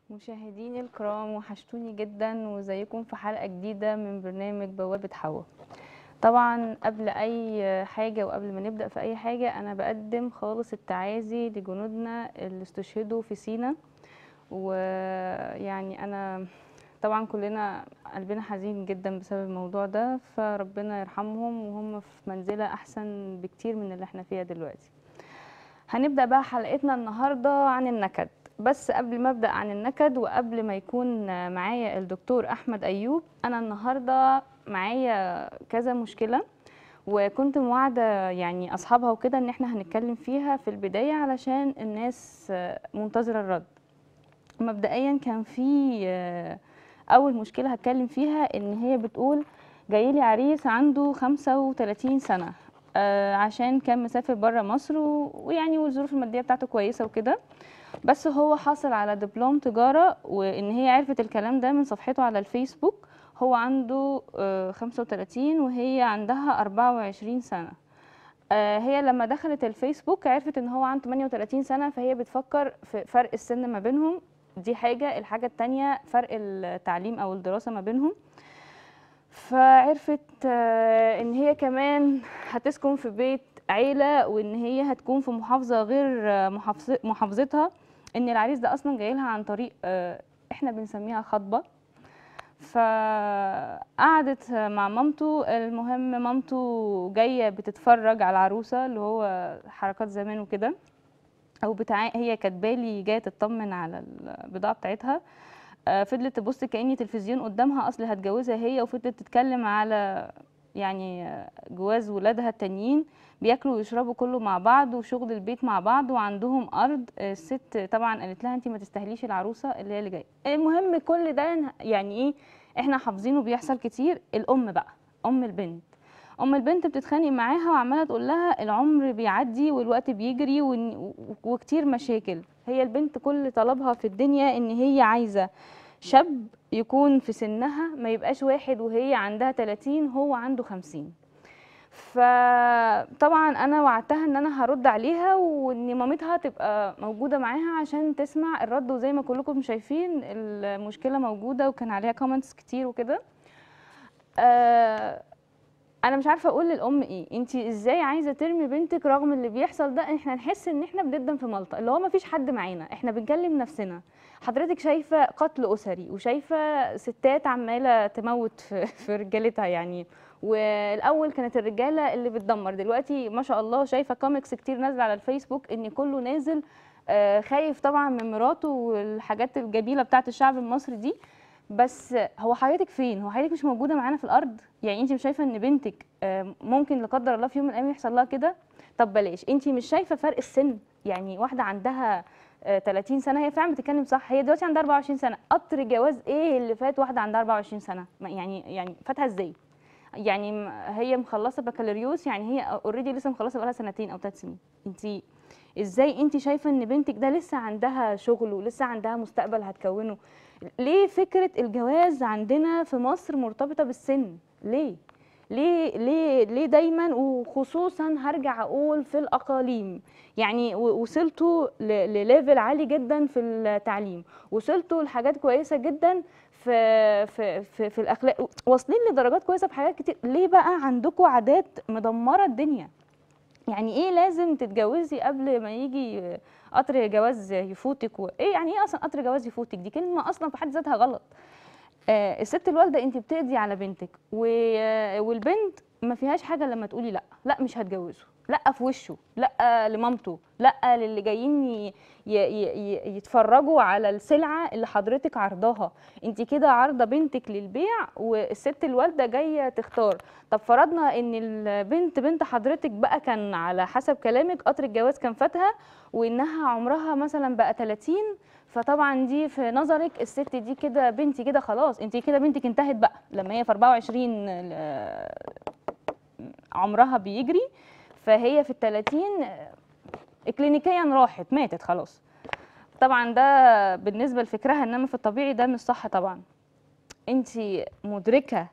مشاهديني الكرام وحشتوني جدا وزيكم في حلقة جديدة من برنامج بوابة حوا طبعا قبل اي حاجة وقبل ما نبدأ في اي حاجة انا بقدم خالص التعازي لجنودنا اللي استشهدوا في سينا ويعني انا طبعا كلنا قلبنا حزين جدا بسبب الموضوع ده فربنا يرحمهم وهم في منزلة احسن بكتير من اللي احنا فيها دلوقتي هنبدأ بقى حلقتنا النهاردة عن النكد بس قبل ما ابدا عن النكد وقبل ما يكون معايا الدكتور احمد ايوب انا النهارده معايا كذا مشكله وكنت موعده يعني اصحابها وكده ان احنا هنتكلم فيها في البدايه علشان الناس منتظره الرد مبدئيا كان في اول مشكله هتكلم فيها ان هي بتقول جايلي عريس عنده 35 سنه عشان كان مسافر بره مصر ويعني والظروف الماديه بتاعته كويسه وكده بس هو حاصل على دبلوم تجارة وإن هي عرفت الكلام ده من صفحته على الفيسبوك هو عنده خمسة وتلاتين وهي عندها أربعة وعشرين سنة هي لما دخلت الفيسبوك عرفت إن هو عنده تمانية وتلاتين سنة فهي بتفكر في فرق السن ما بينهم دي حاجة الحاجة التانية فرق التعليم أو الدراسة ما بينهم فعرفت إن هي كمان هتسكن في بيت عيلة وإن هي هتكون في محافظة غير محافظتها ان العريس ده اصلا جاي لها عن طريق احنا بنسميها خطبه فقعدت مع مامته المهم مامته جايه بتتفرج على العروسه اللي هو حركات زمان وكده او بتاع هي كاتبالي جايه تطمن على البضاعه بتاعتها فضلت تبص كاني تلفزيون قدامها اصل هتجوزها هي وفضلت تتكلم على يعني جواز ولادها التانيين بياكلوا ويشربوا كله مع بعض وشغل البيت مع بعض وعندهم ارض الست طبعا قالت لها انت ما تستاهليش العروسه اللي هي اللي جايه المهم كل ده يعني ايه احنا حافظينه بيحصل كتير الام بقى ام البنت ام البنت بتتخانق معاها وعماله تقول لها العمر بيعدي والوقت بيجري وكتير مشاكل هي البنت كل طلبها في الدنيا ان هي عايزه شاب يكون في سنها ما يبقاش واحد وهي عندها 30 هو عنده 50 فطبعا انا وعدتها ان انا هرد عليها وان مامتها تبقى موجوده معاها عشان تسمع الرد وزي ما كلكم شايفين المشكله موجوده وكان عليها كومنتس كتير وكده آه انا مش عارفه اقول للام ايه انت ازاي عايزه ترمي بنتك رغم اللي بيحصل ده احنا نحس ان احنا بندم في ملطه اللي هو ما فيش حد معانا احنا بنكلم نفسنا حضرتك شايفه قتل اسري وشايفه ستات عماله تموت في, في رجالتها يعني والاول كانت الرجاله اللي بتدمر دلوقتي ما شاء الله شايفه كوميكس كتير نازله على الفيسبوك ان كله نازل خايف طبعا من مراته والحاجات الجميله بتاعت الشعب المصري دي بس هو حضرتك فين هو حضرتك مش موجوده معانا في الارض يعني انت مش شايفه ان بنتك ممكن لا قدر الله في يوم من الايام يحصل لها كده طب بلاش انت مش شايفه فرق السن يعني واحده عندها 30 سنه هي فعلا بتتكلم صح هي دلوقتي عندها 24 سنه قطر جواز ايه اللي فات واحده عندها 24 سنه يعني يعني فاتها ازاي يعني هي مخلصه بكالوريوس يعني هي اوريدي لسه مخلصه بقالها سنتين او ثلاث سنين انت ازاي انت شايفه ان بنتك ده لسه عندها شغل ولسه عندها مستقبل هتكونه ليه فكره الجواز عندنا في مصر مرتبطه بالسن ليه ليه ليه ليه دايما وخصوصا هرجع اقول في الاقاليم يعني وصلتوا لليفل عالي جدا في التعليم وصلتوا لحاجات كويسه جدا في في في, في الاخلاق واصلين لدرجات كويسه في حاجات كتير ليه بقى عندكم عادات مدمره الدنيا يعني ايه لازم تتجوزي قبل ما يجي قطر جواز يفوتك و... ايه يعني ايه اصلا قطر جواز يفوتك دي كلمه اصلا في حد ذاتها غلط آه الست الوالده انت بتقضي على بنتك و... والبنت ما فيهاش حاجه لما تقولي لا لا مش هتجوزه لا في وشه لا لمامته لا للي جايين ي... ي... ي... يتفرجوا على السلعه اللي حضرتك عرضاها انت كده عارضه بنتك للبيع والست الوالده جايه تختار طب فرضنا ان البنت بنت حضرتك بقى كان على حسب كلامك قطر الجواز كان فاتها وانها عمرها مثلا بقى 30 فطبعا دي في نظرك الست دي كده بنتي كده خلاص انت كده بنتك انتهت بقى لما هي في 24 عمرها بيجري فهي في التلاتين اكلينيكيا راحت ماتت خلاص طبعا ده بالنسبه لفكرها انما في الطبيعي ده مش صح طبعا انت مدركه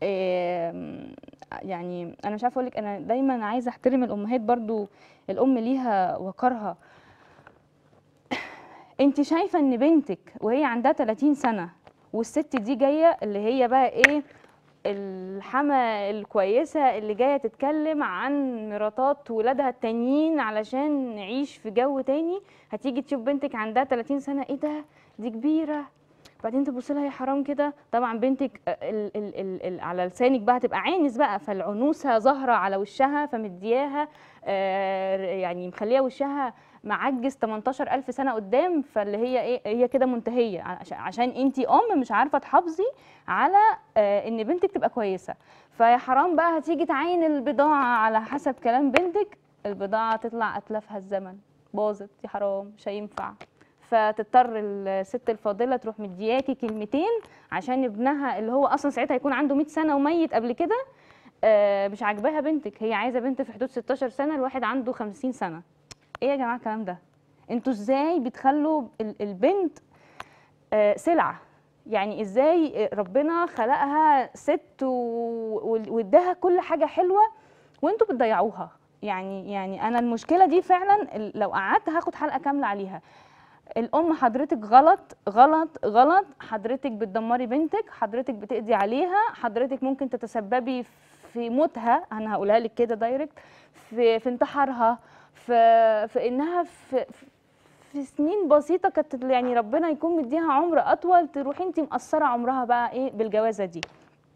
يعني انا مش عارفه اقول لك انا دايما عايزه احترم الامهات برضو الام ليها وقارها انت شايفه ان بنتك وهي عندها 30 سنه والست دي جايه اللي هي بقى ايه الحما الكويسه اللي جايه تتكلم عن مراتات ولادها التانيين علشان نعيش في جو تاني هتيجي تشوف بنتك عندها 30 سنه ايه ده دي كبيره بعدين تبص لها يا حرام كده طبعا بنتك ال ال ال ال على لسانك بقى تبقى عانس بقى فالعنوسه ظاهره على وشها فمدياها آه يعني مخليه وشها معجز 18000 سنه قدام فاللي هي ايه هي كده منتهيه عشان, عشان انت ام مش عارفه تحافظي على آه ان بنتك تبقى كويسه فيا حرام بقى هتيجي تعاين البضاعه على حسب كلام بنتك البضاعه تطلع اتلفها الزمن باظت يا حرام مش هينفع فتضطر الست الفاضله تروح مدياكي كلمتين عشان ابنها اللي هو اصلا ساعتها هيكون عنده 100 سنه وميت قبل كده آه مش عاجباها بنتك هي عايزه بنت في حدود 16 سنه الواحد عنده 50 سنه ايه يا جماعه الكلام ده انتوا ازاي بتخلوا البنت آه سلعه يعني ازاي ربنا خلقها ست واداها كل حاجه حلوه وانتوا بتضيعوها يعني يعني انا المشكله دي فعلا لو قعدت هاخد حلقه كامله عليها الام حضرتك غلط غلط غلط حضرتك بتدمري بنتك حضرتك بتقضي عليها حضرتك ممكن تتسببي في موتها انا هقولها لك كده دايركت في في انتحارها في في انها في في سنين بسيطه كانت يعني ربنا يكون مديها عمر اطول تروحي انت مقصره عمرها بقى ايه بالجوازه دي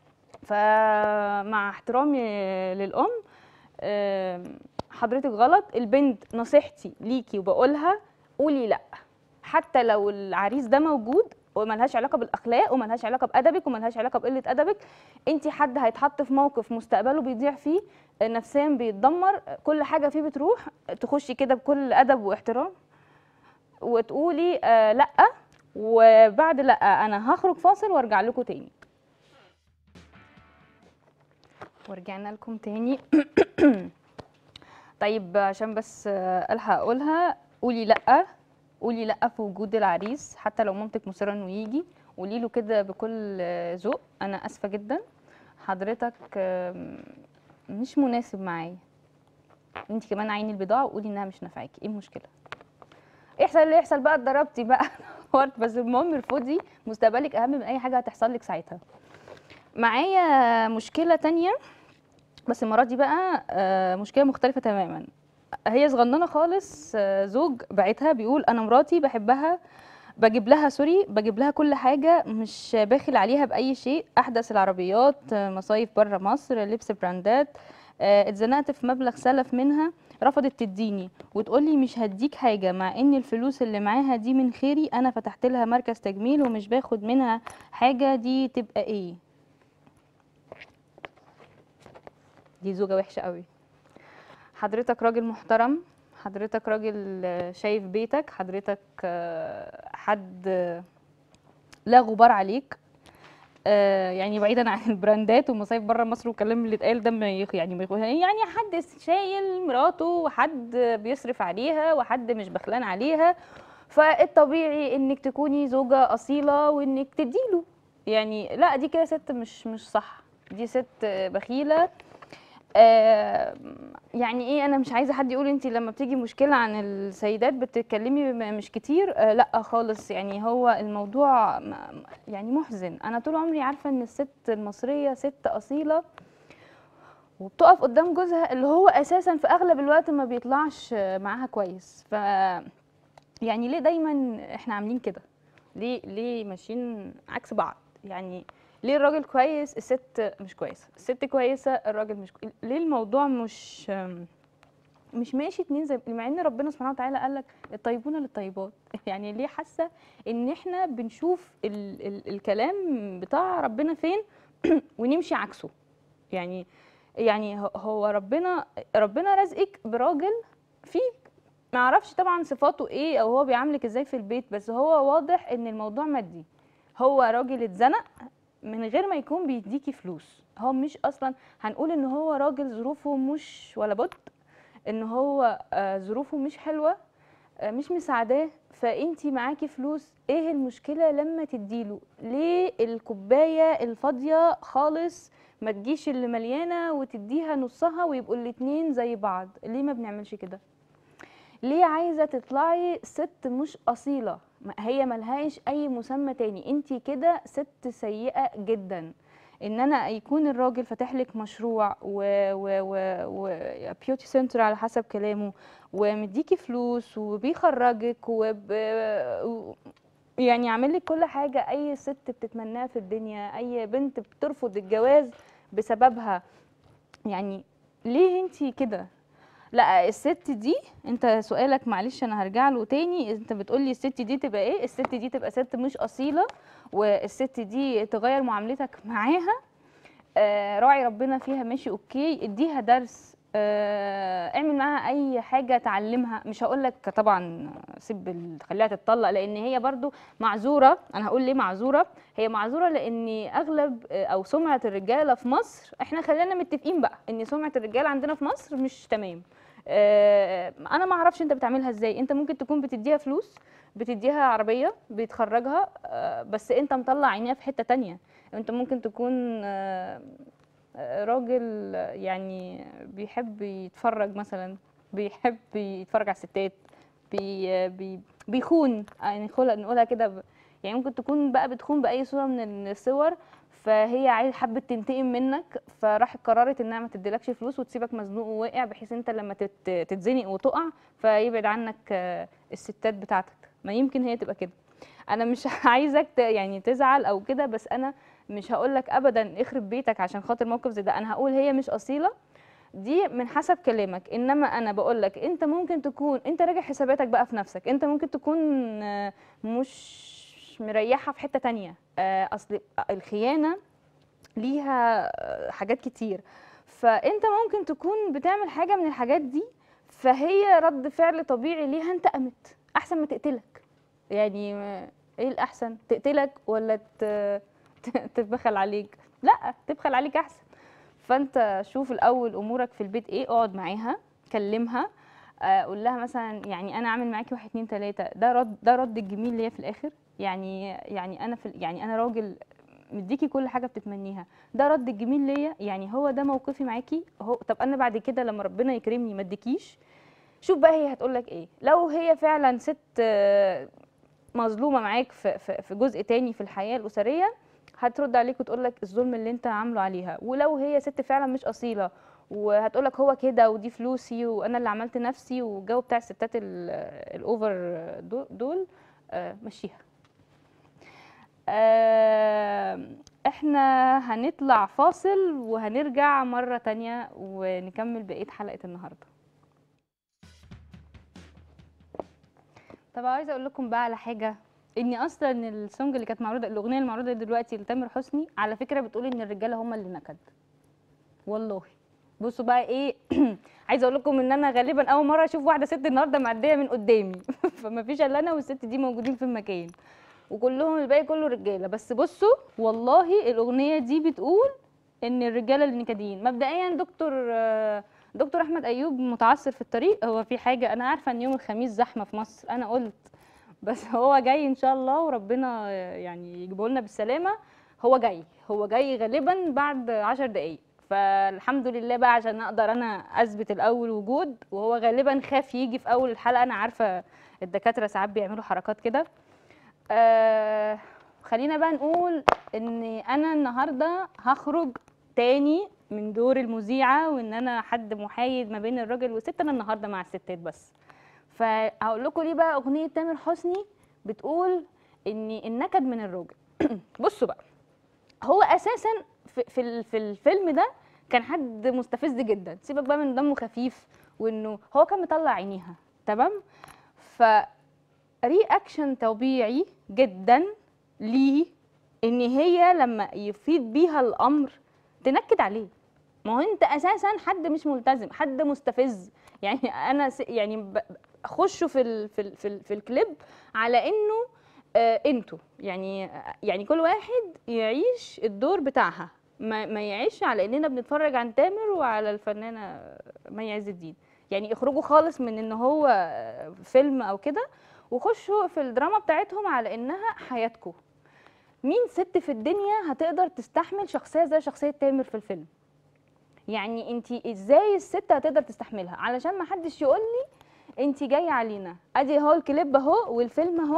فمع احترامي للام حضرتك غلط البنت نصيحتي ليكي وبقولها قولي لا حتى لو العريس ده موجود وملهاش علاقه بالاخلاق وملهاش علاقه بادبك وملهاش علاقه بقله ادبك انت حد هيتحط في موقف مستقبله بيضيع فيه نفسيا بيتدمر كل حاجه فيه بتروح تخشي كده بكل ادب واحترام وتقولي آه لا وبعد لا انا هخرج فاصل وارجع لكم تاني ورجعنا لكم تاني طيب عشان بس الحق اقولها قولي لا قولي لا في وجود العريس حتى لو مامتك مصره انه يجي قولي له كده بكل ذوق انا اسفه جدا حضرتك مش مناسب معايا انت كمان عيني البضاعه وقولي انها مش نافعاكي ايه المشكله يحصل اللي يحصل بقى اتضربتي بقى بس المهم ارفضي مستقبلك اهم من اي حاجه هتحصل لك ساعتها معايا مشكله تانية بس المره دي بقى مشكله مختلفه تماما هي صغننه خالص زوج بعتها بيقول انا مراتي بحبها بجيب لها سوري بجيب لها كل حاجه مش باخل عليها باي شيء احدث العربيات مصايف بره مصر لبس براندات اتزنقت في مبلغ سلف منها رفضت تديني وتقول لي مش هديك حاجه مع ان الفلوس اللي معاها دي من خيري انا فتحت لها مركز تجميل ومش باخد منها حاجه دي تبقى ايه دي زوجه وحشه قوي حضرتك راجل محترم حضرتك راجل شايف بيتك حضرتك حد لا غبار عليك يعني بعيدا عن البراندات ومصايف بره مصر والكلام اللي اتقال ده ما يعني ما يعني حد شايل مراته وحد بيصرف عليها وحد مش بخلان عليها فالطبيعي انك تكوني زوجه اصيله وانك تديله يعني لا دي كده ست مش مش صح دي ست بخيله آه يعني ايه انا مش عايزه حد يقول انت لما بتيجي مشكله عن السيدات بتتكلمي مش كتير آه لا خالص يعني هو الموضوع يعني محزن انا طول عمري عارفه ان الست المصريه ست اصيله وبتقف قدام جوزها اللي هو اساسا في اغلب الوقت ما بيطلعش معاها كويس ف يعني ليه دايما احنا عاملين كده ليه ليه ماشيين عكس بعض يعني ليه الراجل كويس الست مش كويسه الست كويسه الراجل مش كويس. ليه الموضوع مش مش ماشي اتنين زي مع ان ربنا سبحانه وتعالى قال لك الطيبون للطيبات يعني ليه حاسه ان احنا بنشوف ال ال الكلام بتاع ربنا فين ونمشي عكسه يعني يعني هو ربنا ربنا رزقك براجل فيه ما اعرفش طبعا صفاته ايه او هو بيعاملك ازاي في البيت بس هو واضح ان الموضوع مادي هو راجل اتزنق من غير ما يكون بيديكي فلوس هو مش اصلا هنقول ان هو راجل ظروفه مش ولا بد ان هو ظروفه مش حلوه مش مساعداه فانتي معاكي فلوس ايه المشكله لما تديله ليه الكوبايه الفاضيه خالص ما تجيش اللي مليانه وتديها نصها ويبقوا الاتنين زي بعض ليه ما بنعملش كده ليه عايزه تطلعي ست مش اصيله ما- هي ملهاش اي مسمى تاني انت كده ست سيئه جدا ان انا يكون الراجل فاتح لك مشروع و و و, و بيوتي سنتر على حسب كلامه ومديكي فلوس وبيخرجك وب و- يعني عامل لك كل حاجه اي ست بتتمناها في الدنيا اي بنت بترفض الجواز بسببها يعني ليه انتي كده لا الست دي انت سؤالك معلش انا هرجع له تاني انت بتقولي الست دي تبقى ايه الست دي تبقى ست مش اصيله والست دي تغير معاملتك معاها آه راعي ربنا فيها ماشي اوكي اديها درس آه اعمل معاها اي حاجه تعلمها مش هقول لك طبعا سيب ال- خليها تتطلق لان هي برضو معذوره انا هقول ليه معذوره هي معذوره لان اغلب آه، او سمعه الرجاله في مصر احنا خلينا متفقين بقى ان سمعه الرجاله عندنا في مصر مش تمام آه، انا ما اعرفش انت بتعملها ازاي انت ممكن تكون بتديها فلوس بتديها عربيه بتخرجها آه، بس انت مطلع عينيها في حته تانية انت ممكن تكون آه، آه، راجل آه، يعني بيحب يتفرج مثلا بيحب يتفرج على الستات بي بي بيخون يعني خلق نقولها كده ب- يعني ممكن تكون بقى بتخون باي صوره من الصور فهي عايز حبت تنتقم منك فراحت قررت انها ما تديلكش فلوس وتسيبك مزنوق وواقع بحيث انت لما تت- تتزنق وتقع فيبعد عنك آه، الستات بتاعتك ما يمكن هي تبقى كده انا مش عايزك ت- يعني تزعل او كده بس انا مش هقول لك ابدا اخرب بيتك عشان خاطر موقف زي ده انا هقول هي مش اصيله دي من حسب كلامك انما انا بقول لك انت ممكن تكون انت راجع حساباتك بقى في نفسك انت ممكن تكون آه، مش مريحه في حته تانية آه، اصل الخيانه ليها آه، حاجات كتير فانت ممكن تكون بتعمل حاجه من الحاجات دي فهي رد فعل طبيعي ليها انتقمت احسن ما تقتلك يعني آه، ايه الاحسن تقتلك ولا ت- ت- تبخل عليك لا تبخل عليك احسن فانت شوف الاول امورك في البيت ايه اقعد معاها كلمها آه، قول لها مثلا يعني انا عامل معاكي واحد اتنين تلاته ده رد ده رد الجميل ليا في الاخر يعني يعني انا في يعني انا راجل مديكي كل حاجه بتتمنيها ده رد الجميل ليا يعني هو ده موقفي معاكي هو طب انا بعد كده لما ربنا يكرمني ما اديكيش شوف بقى هي هتقول لك ايه لو هي فعلا ست آه، مظلومه معاك في في في جزء تاني في الحياه الاسريه هترد عليك وتقول لك الظلم اللي انت عامله عليها ولو هي ست فعلا مش اصيله وهتقول لك هو كده ودي فلوسي وانا اللي عملت نفسي والجو بتاع الستات ال- الاوفر دو- دول آه، مشيها آه، احنا هنطلع فاصل وهنرجع مرة تانية ونكمل بقية حلقة النهاردة طب عايزة اقول لكم بقى على حاجة ان اصلا السونج اللي كانت معروضة الاغنية المعروضة دلوقتي لتامر حسني على فكرة بتقول ان الرجالة هم اللي نكد والله بصوا بقى ايه عايزه اقول لكم ان انا غالبا اول مره اشوف واحده ست النهارده معديه من قدامي فما فيش الا انا والست دي موجودين في المكان وكلهم الباقي كله رجاله بس بصوا والله الاغنيه دي بتقول ان الرجاله اللي نكدين مبدئيا دكتور آه، دكتور احمد ايوب متعثر في الطريق هو في حاجه انا عارفه ان يوم الخميس زحمه في مصر انا قلت بس هو جاي ان شاء الله وربنا آه، يعني يجيبه لنا بالسلامه هو جاي هو جاي غالبا بعد عشر دقايق فالحمد لله بقى عشان اقدر انا اثبت الاول وجود وهو غالبا خاف يجي في اول الحلقه انا عارفه الدكاتره ساعات بيعملوا حركات كده آه خلينا بقى نقول ان انا النهارده هخرج تاني من دور المذيعه وان انا حد محايد ما بين الراجل والست انا النهارده مع الستات بس فهقول لكم ليه بقى اغنيه تامر حسني بتقول ان النكد من الراجل بصوا بقى هو اساسا في في, ال- في الفيلم ده كان حد مستفز جدا سيبك بقى من دمه خفيف وانه هو كان مطلع عينيها تمام ف رياكشن طبيعي جدا ليه ان هي لما يفيد بيها الامر تنكد عليه ما هو انت اساسا حد مش ملتزم حد مستفز يعني انا س- يعني ب- اخشه في ال في ال في, ال في الكليب على انه آه انتوا يعني يعني كل واحد يعيش الدور بتاعها ما, ما يعيش على اننا بنتفرج عن تامر وعلى الفنانه مي عز الدين يعني اخرجوا خالص من ان هو آه، فيلم او كده وخشوا في الدراما بتاعتهم على انها حياتكم مين ست في الدنيا هتقدر تستحمل شخصيه زي شخصيه تامر في الفيلم يعني انت ازاي الست هتقدر تستحملها علشان ما حدش يقول لي انت جايه علينا ادي اهو الكليب اهو والفيلم اهو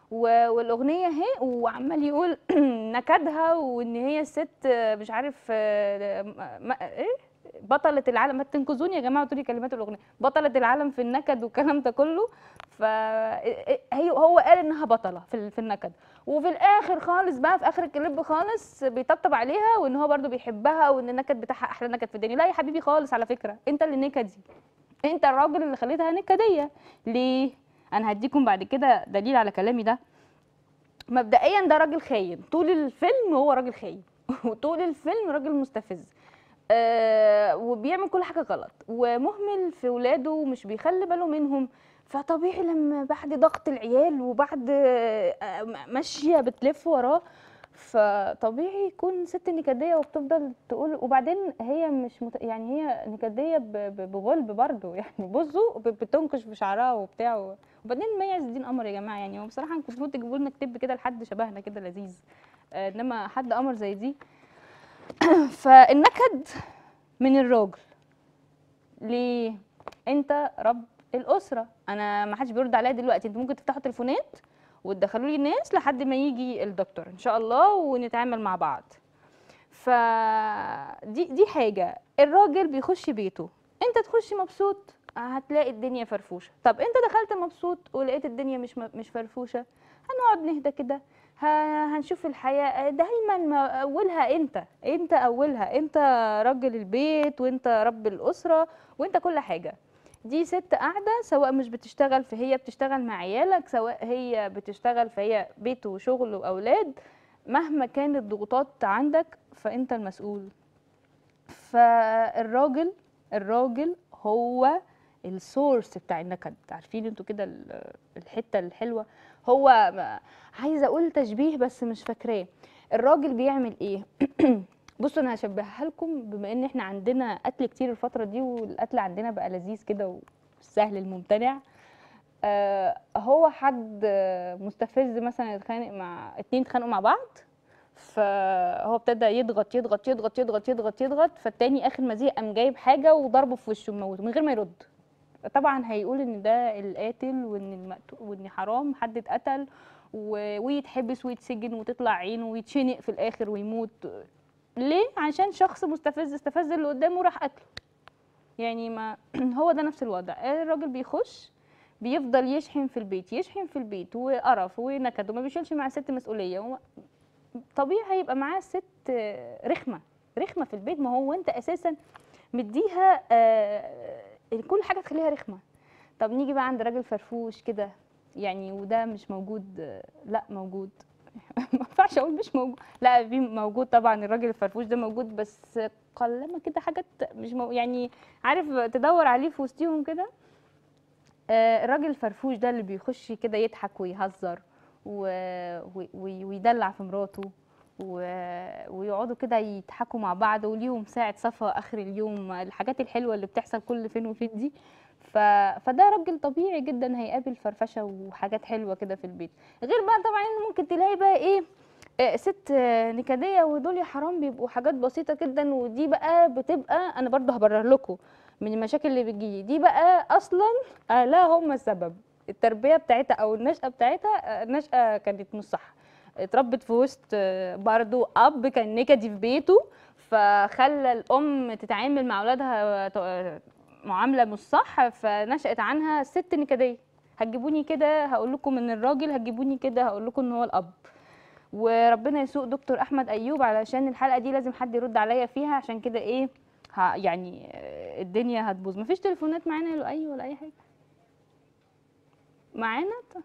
و- والاغنيه اهي وعمال يقول نكدها وان هي الست مش عارف آه، م- م- ايه بطلة العالم ما تنقذوني يا جماعه وتقولي كلمات الاغنيه بطلة العالم في النكد والكلام ده كله ف هي هو قال انها بطله في ال- في النكد وفي الاخر خالص بقى في اخر الكليب خالص بيطبطب عليها وان هو برضو بيحبها وان النكد بتاعها احلى نكد في الدنيا لا يا حبيبي خالص على فكره انت اللي نكدي انت الراجل اللي خليتها نكديه ليه انا هديكم بعد كده دليل على كلامي ده مبدئيا ده راجل خاين طول الفيلم هو راجل خاين وطول الفيلم راجل مستفز آه وبيعمل كل حاجه غلط ومهمل في ولاده ومش بيخلي باله منهم فطبيعي لما بعد ضغط العيال وبعد آه، ماشيه بتلف وراه فطبيعي يكون ست نكديه وبتفضل تقول وبعدين هي مش مت... يعني هي نكديه ب... ب... بغلب برضه يعني بصوا ب- بتنكش في شعرها وبتاع و... وبعدين مي عز الدين قمر يا جماعه يعني هو بصراحه كنتوا المفروض تجيبوا لنا كتاب كده لحد شبهنا كده لذيذ آه، انما حد قمر زي دي فالنكد من الراجل ليه انت رب الاسره انا ما حدش بيرد عليا دلوقتي انتوا ممكن تفتحوا تليفونات وتدخلوا لي الناس لحد ما يجي الدكتور ان شاء الله ونتعامل مع بعض ف دي دي حاجه الراجل بيخش بيته انت تخش مبسوط هتلاقي الدنيا فرفوشه طب انت دخلت مبسوط ولقيت الدنيا مش م- مش فرفوشه هنقعد نهدى كده ه- هنشوف الحياه دايما ما اولها انت انت اولها انت راجل البيت وانت رب الاسره وانت كل حاجه دي ست قاعده سواء مش بتشتغل فهي بتشتغل مع عيالك سواء هي بتشتغل فهي بيت وشغل واولاد مهما كانت الضغوطات عندك فانت المسؤول فالراجل الراجل هو السورس بتاع النكد عارفين انتوا كده ال- الحته الحلوه هو ما- عايزه اقول تشبيه بس مش فاكراه الراجل بيعمل ايه بصوا انا هشبهها لكم بما ان احنا عندنا قتل كتير الفتره دي والقتل عندنا بقى لذيذ كده وسهل الممتنع آه هو حد آه، مستفز مثلا يتخانق مع اتنين اتخانقوا مع بعض فهو ابتدى يضغط يضغط يضغط يضغط يضغط يضغط فالتاني اخر ما زهق قام جايب حاجه وضربه في وشه موته من غير ما يرد طبعا هيقول ان ده القاتل وان المقتول وان حرام حد اتقتل و... ويتحبس ويتسجن وتطلع عينه ويتشنق في الاخر ويموت ليه عشان شخص مستفز استفز اللي قدامه راح قتله يعني ما هو ده نفس الوضع الراجل بيخش بيفضل يشحن في البيت يشحن في البيت وقرف ونكد وما بيشيلش مع الست مسؤوليه وما- طبيعي هيبقى معاه ست آه، رخمه رخمه في البيت ما هو انت اساسا مديها آه، كل حاجه تخليها رخمه طب نيجي بقى عند راجل فرفوش كده يعني وده مش موجود آه، لا موجود ما ينفعش اقول مش موجود لا في موجود طبعا الراجل الفرفوش ده موجود بس قلما كده حاجات مش مو يعني عارف تدور عليه في وسطهم كده آه، الراجل الفرفوش ده اللي بيخش كده يضحك ويهزر و... و... وي- ويدلع في مراته و... ويقعدوا كده يضحكوا مع بعض وليهم ساعة صفا آخر اليوم الحاجات الحلوة اللي بتحصل كل فين وفين دي ف... فده راجل طبيعي جدا هيقابل فرفشة وحاجات حلوة كده في البيت غير بقى طبعا إن ممكن تلاقي بقى ايه آه، ست آه، نكدية ودول يا حرام بيبقوا حاجات بسيطة جدا ودي بقى بتبقى أنا برضه هبرر لكم من المشاكل اللي بتجيلي دي بقى أصلا أهلها هم السبب التربية بتاعتها أو النشأة بتاعتها آه، نشأة كانت مش صح اتربت في وسط آه، برضو أب كان نكدي في بيته فخلى الأم تتعامل مع أولادها آه، معاملة مش صح فنشأت عنها ست نكدية هتجيبوني كده هقول لكم ان الراجل هتجيبوني كده هقول لكم ان هو الاب وربنا يسوق دكتور احمد ايوب علشان الحلقه دي لازم حد يرد عليا فيها عشان كده ايه ها يعني آه، الدنيا هتبوظ مفيش تليفونات معانا يا لؤي ولا اي حاجه معانا ط-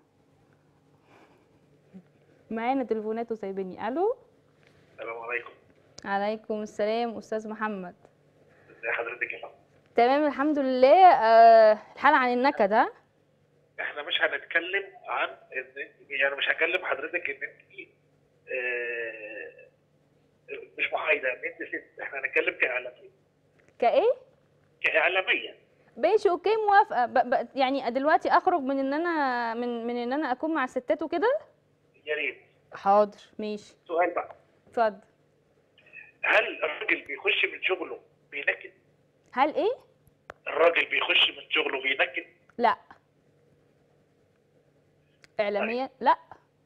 معانا تليفونات وسايبيني الو السلام عليكم عليكم السلام استاذ محمد ازي حضرتك يا فندم تمام الحمد لله آه الحلقه عن النكد ها احنا مش هنتكلم عن ان انت يعني مش هكلم حضرتك ان انت آه، مش محايده ان انت ست احنا هنتكلم كاعلاميه كايه كاعلاميه ماشي اوكي موافقه ب... ب... يعني دلوقتي اخرج من ان انا من من ان انا اكون مع الستات وكده يا ريت حاضر ماشي سؤال بقى اتفضل هل الراجل بيخش من شغله بينكد هل ايه الراجل بيخش من شغله بينكد لا اعلاميا لا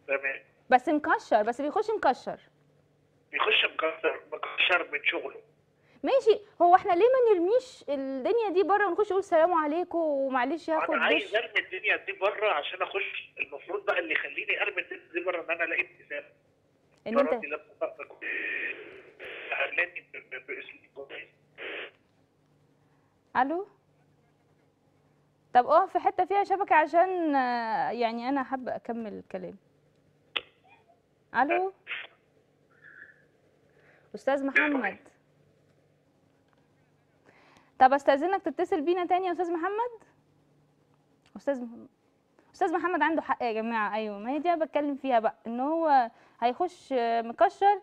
تمام بس مكشر بس بيخش مكشر بيخش مكسر مكشر من شغله ماشي هو احنا ليه ما نرميش الدنيا دي بره ونخش نقول السلام عليكم ومعلش هاخد انا عايز دش ارمي الدنيا دي بره عشان اخش المفروض بقى اللي يخليني ارمي الدنيا دي بره ان انا الاقي ابتسامه ان مراتي انت لما تقدر تعاملني ب- ب- باسلوب كويس الو طب اقف في حته فيها شبكه عشان آه، يعني انا حابه اكمل الكلام الو استاذ محمد طب استاذنك تتصل بينا تاني يا استاذ محمد استاذ محمد استاذ محمد عنده حق يا جماعه ايوه ما هي دي انا بتكلم فيها بقى ان هو هيخش آه، مكشر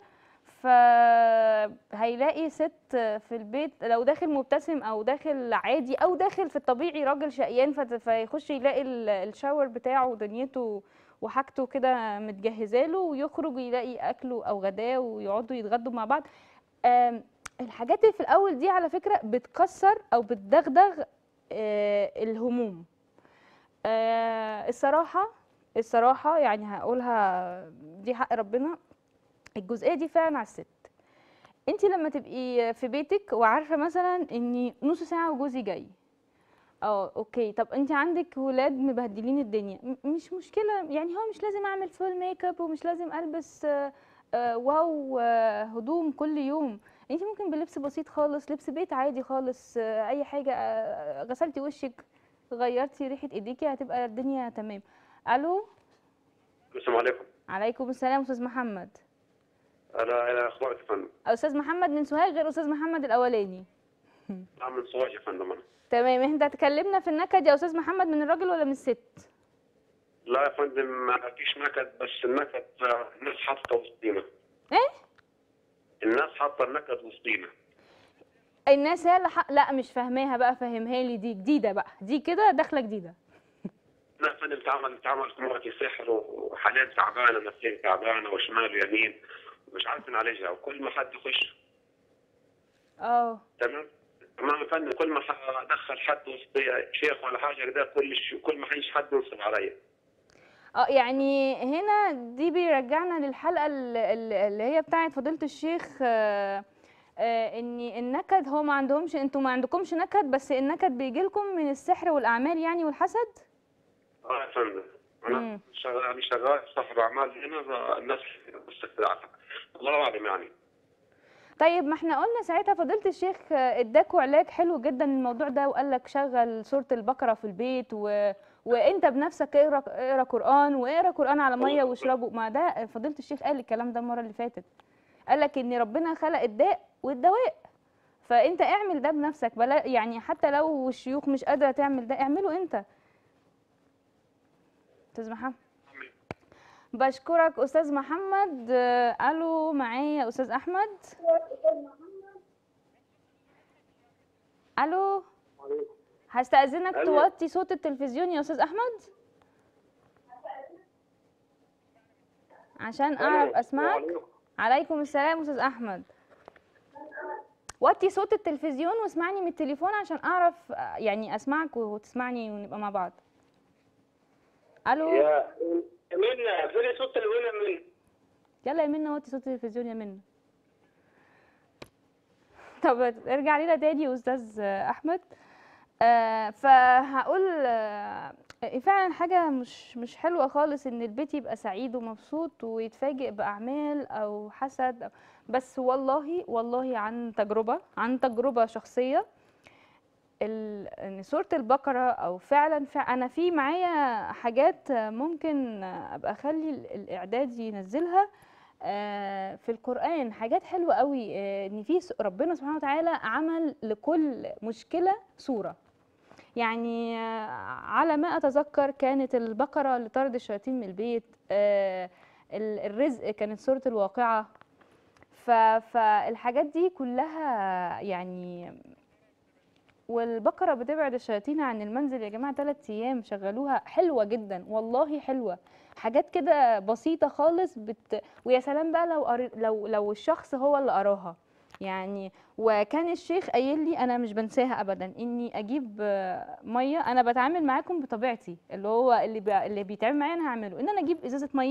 فهيلاقي ست في البيت لو داخل مبتسم او داخل عادي او داخل في الطبيعي راجل شقيان فت- فيخش يلاقي ال- الشاور بتاعه ودنيته وحاجته كده متجهزه له ويخرج يلاقي اكله او غداه ويقعدوا يتغدوا مع بعض آم، الحاجات اللي في الاول دي على فكره بتكسر او بتدغدغ آه، الهموم آه، الصراحه الصراحه يعني هقولها دي حق ربنا الجزئيه دي فعلا على الست انت لما تبقي في بيتك وعارفه مثلا اني نص ساعه وجوزي جاي اه اوكي طب انت عندك ولاد مبهدلين الدنيا م- مش مشكله يعني هو مش لازم اعمل فول ميك اب ومش لازم البس آه، آه، واو آه، هدوم كل يوم انت ممكن بلبس بسيط خالص لبس بيت عادي خالص آه، اي حاجه آه، غسلتي وشك غيرتي ريحه ايديكي هتبقى الدنيا تمام الو السلام عليكم عليكم السلام استاذ محمد انا انا اخبارك يا فندم استاذ محمد من سوهاج غير استاذ محمد الاولاني انا من سوهاج يا فندم انا تمام انت اتكلمنا في النكد يا استاذ محمد من الراجل ولا من الست لا يا فندم ما فيش نكد بس النكد آه، الناس حاطه وسطينا ايه الناس حاطه النكد وسطينا الناس هي اللي حق... لا مش فاهماها بقى فهمها لي دي جديده بقى دي كده داخله جديده لا يا فندم تعمل تعمل مراتي سحر وحالات تعبانه نفسيا تعبانه وشمال ويمين مش عارف نعالجها وكل ما حد يخش اه تمام تمام يا فندم كل ما ح- ادخل حد وسطي شيخ ولا حاجه كده كل ش... كل ما حيجي حد ينصب عليا اه يعني هنا دي بيرجعنا للحلقه ال- ال- اللي هي بتاعت فضيله الشيخ آه، آه، ان النكد هو ما عندهمش انتوا ما عندكمش نكد بس النكد بيجي لكم من السحر والاعمال يعني والحسد اه يا فندم مم. انا شغال شغال صاحب اعمال هنا الناس بس الله اعلم يعني طيب ما احنا قلنا ساعتها فضيلة الشيخ آه، اداكوا علاج حلو جدا للموضوع ده وقال لك شغل سورة البقرة في البيت و... وانت بنفسك اقرا اقرا قرآن واقرا قرآن على مية واشربه ما ده فضيلة الشيخ قال الكلام ده المرة اللي فاتت قال لك ان ربنا خلق الداء والدواء فانت اعمل ده بنفسك بلا يعني حتى لو الشيوخ مش قادرة تعمل ده اعمله انت استاذ محمد بشكرك استاذ محمد آه، الو معايا استاذ احمد الو هستأذنك ألو. توطي صوت التلفزيون يا استاذ احمد عشان اعرف اسمعك عليكم السلام استاذ احمد وطي صوت التلفزيون واسمعني من التليفون عشان اعرف آه، يعني اسمعك وتسمعني ونبقى مع بعض الو يا منى فين صوت الأولى من يلا يا منى وطي صوت التلفزيون يا منى طب ارجع لنا تاني يا استاذ احمد آه فهقول آه فعلا حاجه مش مش حلوه خالص ان البيت يبقى سعيد ومبسوط ويتفاجئ باعمال او حسد أو بس والله والله عن تجربه عن تجربه شخصيه ال- ان سوره البقره او فعلا فع انا في معايا حاجات ممكن ابقى اخلي ال- الاعداد ينزلها آه، في القران حاجات حلوه قوي آه، ان في س- ربنا سبحانه وتعالى عمل لكل مشكله سوره يعني آه، على ما اتذكر كانت البقره لطرد الشياطين من البيت آه، ال- الرزق كانت سوره الواقعه ف- فالحاجات دي كلها يعني والبقرة بتبعد الشياطين عن المنزل يا جماعة تلات أيام شغلوها حلوة جدا والله حلوة حاجات كده بسيطة خالص بت... ويا سلام بقى لو قري... لو لو الشخص هو اللي قراها يعني وكان الشيخ قايل لي انا مش بنساها ابدا اني اجيب آه، ميه انا بتعامل معاكم بطبيعتي اللي هو اللي بي... اللي بيتعامل معايا انا هعمله ان انا اجيب ازازه ميه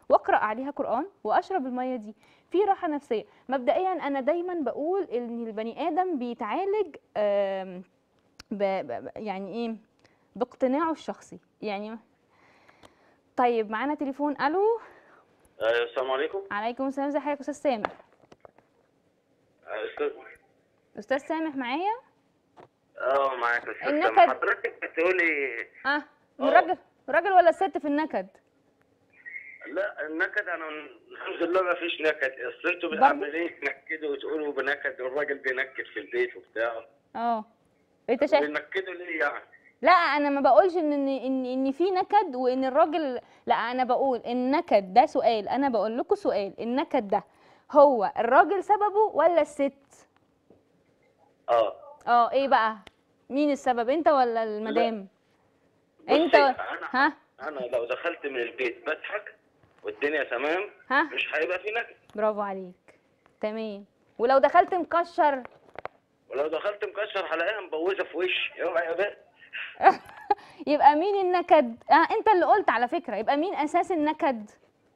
واقرا عليها قران واشرب الميه دي في راحه نفسيه مبدئيا انا دايما بقول ان البني ادم بيتعالج آم، ب... ب... يعني ايه باقتناعه الشخصي يعني طيب معانا تليفون الو آه، السلام عليكم عليكم السلام ازي حضرتك استاذ سامح آه، استاذ استاذ سامح معايا اه معاك يا استاذ النكد. سامح. حضرتك بتقولي اه آه. الراجل الراجل ولا الست في النكد لا النكد انا الحمد لله ما فيش نكد اصل انتوا برضه؟ عمالين تنكدوا وتقولوا بنكد والراجل بينكد في البيت وبتاع اه انت شايف بينكدوا ليه يعني؟ لا انا ما بقولش ان ان ان, إن في نكد وان الراجل لا انا بقول النكد ده سؤال انا بقول لكم سؤال النكد ده هو الراجل سببه ولا الست اه اه ايه بقى مين السبب انت ولا المدام بصي، انت انا ها انا لو دخلت من البيت بضحك والدنيا تمام ها مش هيبقى في نكد برافو عليك تمام ولو دخلت مكشر ولو دخلت مكشر هلاقيها مبوزه في وشي اوعى يا بنت يبقى مين النكد آه انت اللي قلت على فكرة يبقى مين اساس النكد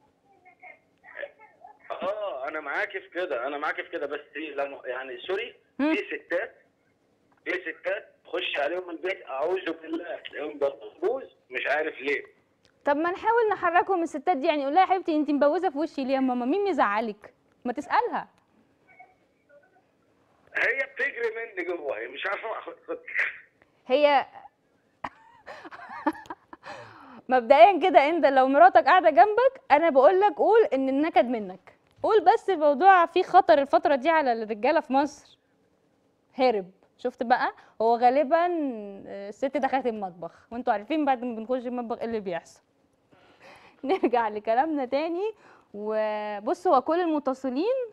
اه انا معاكي في كده انا معاكي في كده بس لما يعني سوري هم؟ في ستات في ستات خش عليهم البيت اعوذ بالله تلاقيهم بوز مش عارف ليه طب ما نحاول نحركهم الستات دي يعني قول لها يا حبيبتي انت مبوزه في وشي ليه يا ماما مين مزعلك ما تسالها هي بتجري مني جوه هي مش عارفه اخد هي مبدئيا كده انت لو مراتك قاعده جنبك انا بقول لك قول ان النكد منك قول بس الموضوع فيه خطر الفتره دي على الرجاله في مصر هرب شفت بقى هو غالبا آه، الست دخلت المطبخ وانتوا عارفين بعد ما بنخش المطبخ ايه اللي بيحصل نرجع لكلامنا تاني وبص هو كل المتصلين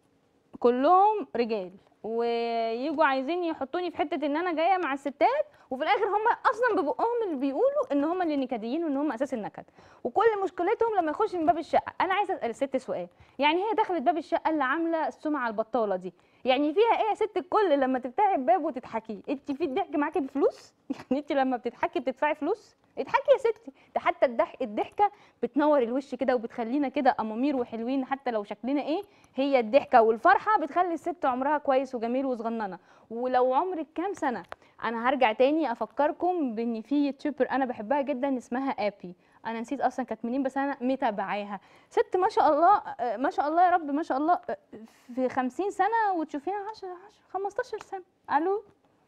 كلهم رجال ويجوا عايزين يحطوني في حته ان انا جايه مع الستات وفي الاخر هم اصلا ببقهم اللي بيقولوا ان هم اللي نكديين وان هم اساس النكد وكل مشكلتهم لما يخش من باب الشقه انا عايزه اسال الست سؤال يعني هي دخلت باب الشقه اللي عامله السمعه البطاله دي يعني فيها ايه يا ست الكل لما تفتحي الباب وتضحكي انت في الضحك معاكي بفلوس يعني انت لما بتضحكي بتدفعي فلوس اضحكي يا ستي ده حتى الضحك الضحكه بتنور الوش كده وبتخلينا كده امامير وحلوين حتى لو شكلنا ايه هي الضحكه والفرحه بتخلي الست عمرها كويس وجميل وصغننه ولو عمرك كام سنه انا هرجع تاني افكركم بان في يوتيوبر انا بحبها جدا اسمها ابي انا نسيت اصلا كانت منين بس انا متابعاها ست ما شاء الله آه، ما شاء الله يا رب ما شاء الله آه، في 50 سنه وتشوفيها 10 10 15 سنه الو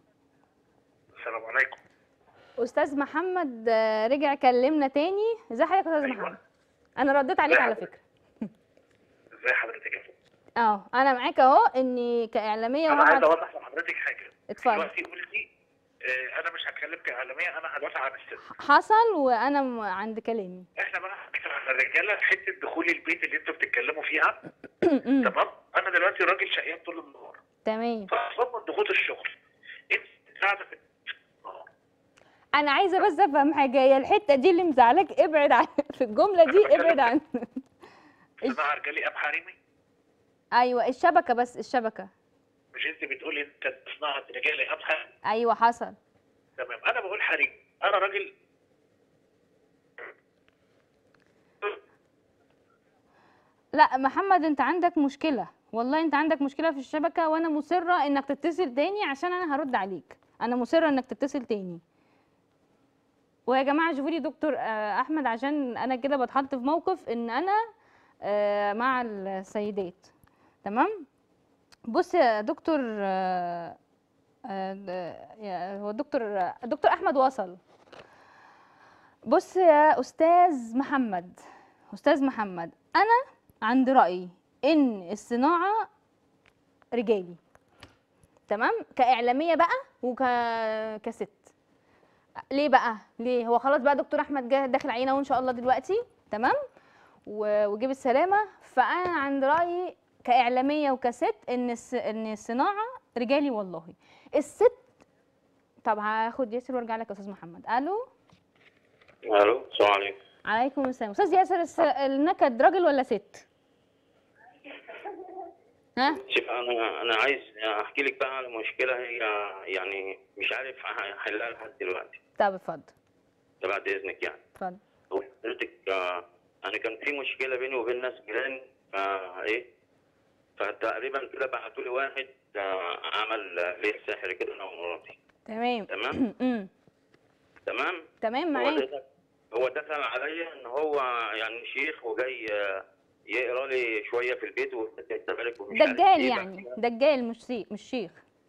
السلام عليكم استاذ محمد آه، رجع كلمنا تاني ازي حضرتك يا استاذ أيوة. محمد انا رديت عليك ازي على حضرتك؟ فكره ازي حضرتك يا فندم اه انا معاك اهو اني كاعلاميه انا عايز وهبعت اوضح لحضرتك حاجه اتفضل دلوقتي قلتي آه، انا مش هتكلم كاعلاميه انا هدافع عن الست حصل وانا م- عند كلامي احنا بقى هنتكلم عن الرجاله في حته دخول البيت اللي انتوا بتتكلموا فيها تمام انا دلوقتي راجل شقيان طول النهار تمام فاصلا من ضغوط الشغل انت قاعده في النهار. انا عايزه بس افهم حاجه هي الحته دي اللي مزعلاك ابعد عن في الجمله دي ابعد عن صناعه رجالي ام حريمي ايوه الشبكه بس الشبكه مش انت بتقولي انت صناعه رجالي ام حريمي ايوه حصل تمام انا بقول حريم انا راجل لا محمد انت عندك مشكله والله انت عندك مشكله في الشبكه وانا مصره انك تتصل تاني عشان انا هرد عليك انا مصره انك تتصل تاني ويا جماعه شوفوا لي دكتور آه، احمد عشان انا كده بتحط في موقف ان انا آه، مع السيدات تمام بص يا دكتور آه، آه، د- يا- هو الدكتور دكتور احمد وصل بص يا استاذ محمد استاذ محمد انا عندي راي ان الصناعه رجالي تمام كاعلاميه بقى وك كست ليه بقى ليه هو خلاص بقى دكتور احمد جه داخل علينا وان شاء الله دلوقتي تمام و- وجيب السلامه فانا عند رايي كاعلاميه وكست ان الس... ان الصناعه رجالي والله الست طب هاخد ياسر وارجع لك يا استاذ محمد الو الو السلام عليكم عليكم السلام استاذ ياسر الس... النكد راجل ولا ست ها شوف انا انا عايز احكي لك بقى على مشكله هي يعني مش عارف احلها لحد دلوقتي طب اتفضل ده بعد اذنك يعني اتفضل هو حضرتك آه، انا كان في مشكله بيني وبين ناس جيران فا ايه فتقريبا كده بعتوا لي واحد آه، عمل آه، ليه سحر كده انا ومراتي تمام تمام أمم. تمام تمام هو معاك دخل هو دخل عليا ان هو يعني شيخ وجاي آه، يقرا لي شويه في البيت والتبارك ومش عارف دجال إيه يعني بس. دجال مش شيخ مش شيخ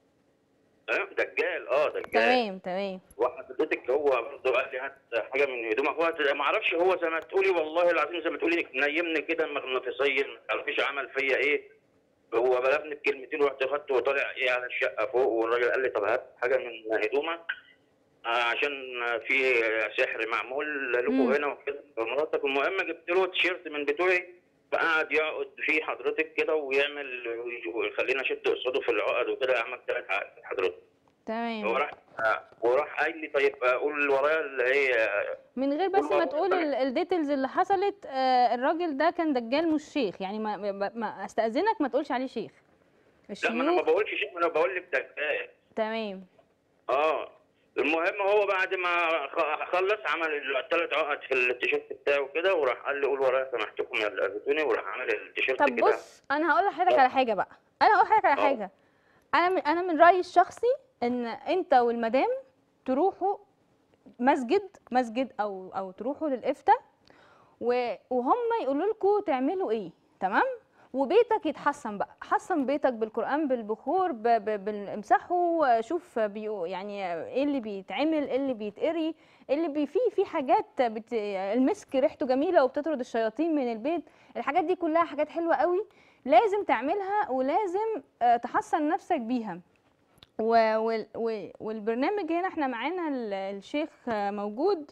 آه، دجال اه دجال تمام تمام وحضرتك هو برضه قال لي هات حاجه من هدومك هو ما اعرفش هو زي ما تقولي والله العظيم زي ما تقولي نيمني كده مغناطيسيا ما تعرفيش عمل فيا ايه هو بلغني بكلمتين ورحت خدته وطالع ايه على الشقه فوق والراجل قال لي طب هات حاجه من هدومك آه، عشان في سحر معمول لكم مم. هنا وكده فمراتك المهم جبت له تيشيرت من بتوعي فقعد يقعد فيه حضرتك كده ويعمل ويخلينا اشد قصاده في العقد وكده عمل ثلاث عقد حضرتك هو تمام راح وراح قال لي طيب قول اللي ورايا اللي هي من غير بس ما والله تقول طيب. الديتيلز اللي حصلت آه، الراجل ده كان دجال مش شيخ يعني ما, ما- ما استاذنك ما تقولش عليه شيخ لا ما انا ما الشيوخ بقولش شيء انا بقول لك دجال تمام اه المهم هو بعد ما خ- خلص عمل الثلاث عقد في التيشيرت بتاعه كده وراح قال لي قول ورايا سامحتكم يا اللي اذيتوني وراح عامل التيشيرت طب كده بص انا هقول لحضرتك على حاجه بقى انا هقول لحضرتك على اه. حاجه انا من انا من رايي الشخصي ان انت والمدام تروحوا مسجد مسجد او او تروحوا للافتاء و- وهم يقولوا لكم تعملوا ايه تمام وبيتك يتحسن بقى حسن بيتك بالقران بالبخور ب- ب- بالامسحه شوف بيقو يعني ايه اللي بيتعمل ايه اللي بيتقري إيه اللي بي فيه في حاجات بت... المسك ريحته جميله وبتطرد الشياطين من البيت الحاجات دي كلها حاجات حلوه قوي لازم تعملها ولازم آه، تحسن نفسك بيها و... وال... و... والبرنامج هنا احنا معانا ال- الشيخ آه، موجود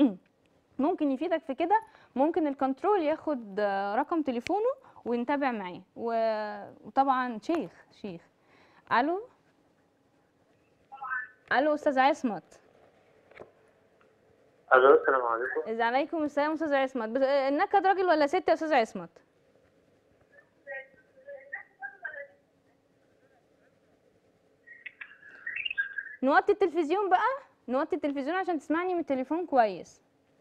ممكن يفيدك في كده ممكن الكنترول ياخد آه، رقم تليفونه ونتابع معاه و... وطبعا شيخ شيخ الو الو استاذ عصمت الو السلام عليكم إذا عليكم السلام استاذ عصمت بس آه، النكد راجل ولا ست يا استاذ عصمت نوطي التلفزيون بقى نوطي التلفزيون عشان تسمعني من التليفون كويس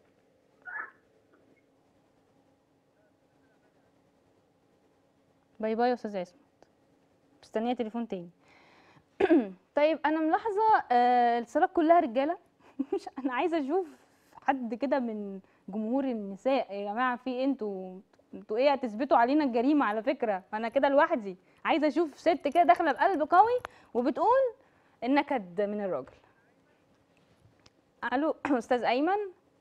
باي باي يا استاذ عصمت مستنيه تليفون تاني طيب انا ملاحظه آه، الصالات كلها رجاله مش انا عايزه اشوف حد كده من جمهور النساء يا جماعه في إيه؟ انتوا انتوا ايه هتثبتوا علينا الجريمه على فكره انا كده لوحدي عايزه اشوف ست كده داخله بقلب قوي وبتقول النكد من الراجل الو استاذ ايمن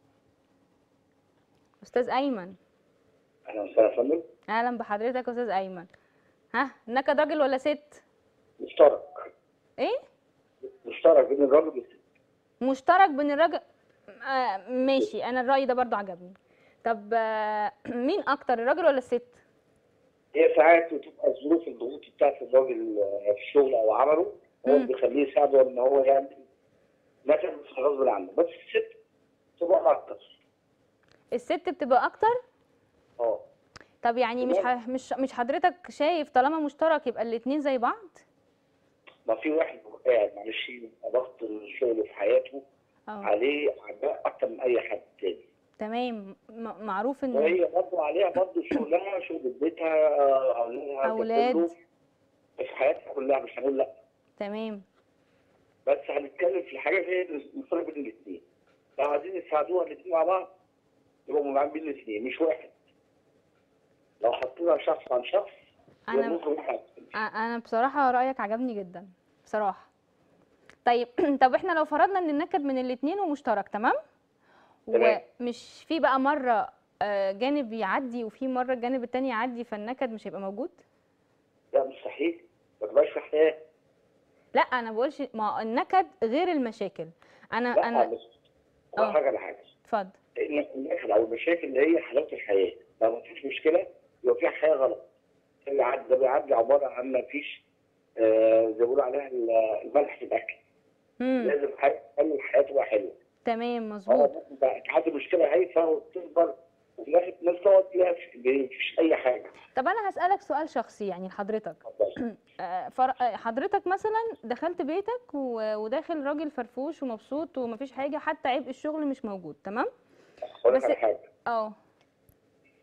استاذ ايمن اهلا وسهلا يا فندم اهلا بحضرتك يا استاذ ايمن ها النكد راجل ولا ست مشترك ايه مشترك بين الراجل والست مشترك بين الراجل آه ماشي انا الراي ده برضو عجبني طب آه مين اكتر الراجل ولا الست هي ساعات بتبقى الظروف الضغوط بتاعت الراجل آه، في الشغل او عمله هو مم. بيخليه يساعده ان هو يعمل مثلا مش غصب عنه بس الست تبقى اكتر الست بتبقى اكتر اه طب يعني مش تمام. ح... مش مش حضرتك شايف طالما مشترك يبقى الاتنين زي بعض ما في واحد قاعد معلش يبقى ضغط الشغل في حياته اه عليه اعباء اكتر من اي حد تاني تمام م- معروف ان وهي برضه عليها برضه شغلها شغل بيتها آه، اولادها ده أولاد. كله. في حياتها كلها مش هنقول لا تمام بس هنتكلم في حاجه هي الفرق بين الاثنين لو عايزين يساعدوها الاثنين مع بعض يبقوا معاهم بين الاثنين مش واحد لو حطينا شخص عن شخص يبقى انا ممكن واحد أ- انا بصراحه رايك عجبني جدا بصراحه طيب طب احنا لو فرضنا ان النكد من الاتنين ومشترك تمام تمام. ومش في بقى مره آه، جانب يعدي وفي مره الجانب التاني يعدي فالنكد مش هيبقى موجود لا مستحيل ما تبقاش في حياه لا انا بقولش ما النكد غير المشاكل انا لا انا بس آه. هو حاجه على حاجه اتفضل لان النكد او المشاكل اللي هي حلاوه الحياه لو ما فيش مشكله يبقى في حياه غلط اللي عدى ده بيعدي عباره عن ما فيش آه زي ما بيقولوا عليها ال- الملح في الاكل امم لازم حاجه تخلي الحياه تبقى حلوه تمام اه مظبوط ممكن بقى تعدي مشكله هايفه وتكبر وفي الاخر الناس تقعد تلاقي في- مفيش اي حاجه طب انا هسالك سؤال شخصي يعني لحضرتك اتفضل. آه، فر... آه، حضرتك مثلا دخلت بيتك و... وداخل راجل فرفوش ومبسوط ومفيش حاجه حتى عبء الشغل مش موجود تمام اقول لك بس- على حاجه اه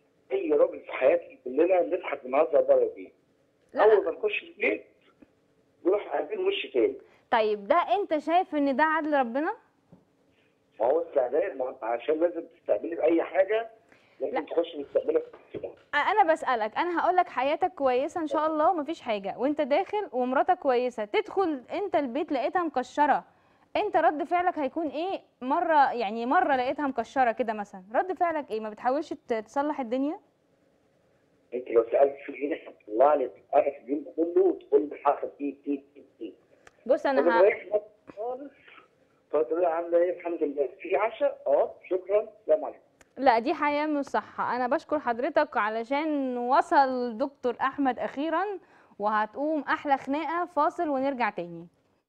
اي راجل في حياتي كلنا نضحك ونهزر بره البيت لا. اول ما نخش البيت نروح قاعدين وش تاني طيب ده انت شايف ان ده عدل ربنا ما هو استعداد ما انت عشان لازم تستقبلي باي حاجه لا. لازم تخش مستقبلك كده انا بسالك انا هقول لك حياتك كويسه ان شاء الله ومفيش حاجه وانت داخل ومراتك كويسه تدخل انت البيت لقيتها مكشره انت رد فعلك هيكون ايه مره يعني مره لقيتها مكشره كده مثلا رد فعلك ايه ما بتحاولش ت- تصلح الدنيا انت لو سالت في ايه هتطلع لك انا في اليوم كله وتقول لي حصل ايه ايه ايه ايه بص انا انا ه... رايح بس خالص فتقول لي عامله ايه الحمد لله في عشاء اه شكرا سلام عليكم لا دي حياه مش صح انا بشكر حضرتك علشان وصل دكتور احمد اخيرا وهتقوم احلى خناقه فاصل ونرجع تاني